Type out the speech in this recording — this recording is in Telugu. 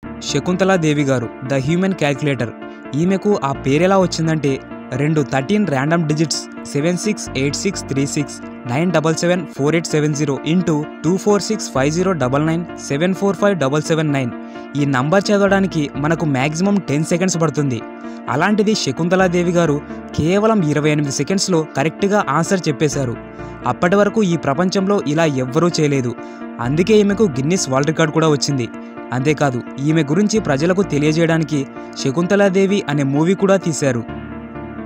శకుంతలాదేవి గారు ద హ్యూమన్ క్యాల్కులేటర్ ఈమెకు ఆ పేరెలా వచ్చిందంటే రెండు thirteen random digits seven six eight six three six nine double seven four eight seven zero into two four six five zero double nine seven four five double seven nine ఈ నంబర్ చదవడానికి మనకు మ్యాక్సిమం టెన్ సెకండ్స్ పడుతుంది అలాంటిది శకుంతలాదేవి గారు కేవలం ఇరవై ఎనిమిది సెకండ్స్లో కరెక్ట్గా ఆన్సర్ చెప్పేశారు అప్పటి వరకు ఈ ప్రపంచంలో ఇలా ఎవ్వరూ చేయలేదు అందుకే ఈమెకు గిన్నిస్ వరల్డ్ రికార్డ్ కూడా వచ్చింది అంతేకాదు ఈమె గురించి ప్రజలకు తెలియజేయడానికి శకుంతలాదేవి అనే మూవీ కూడా తీశారు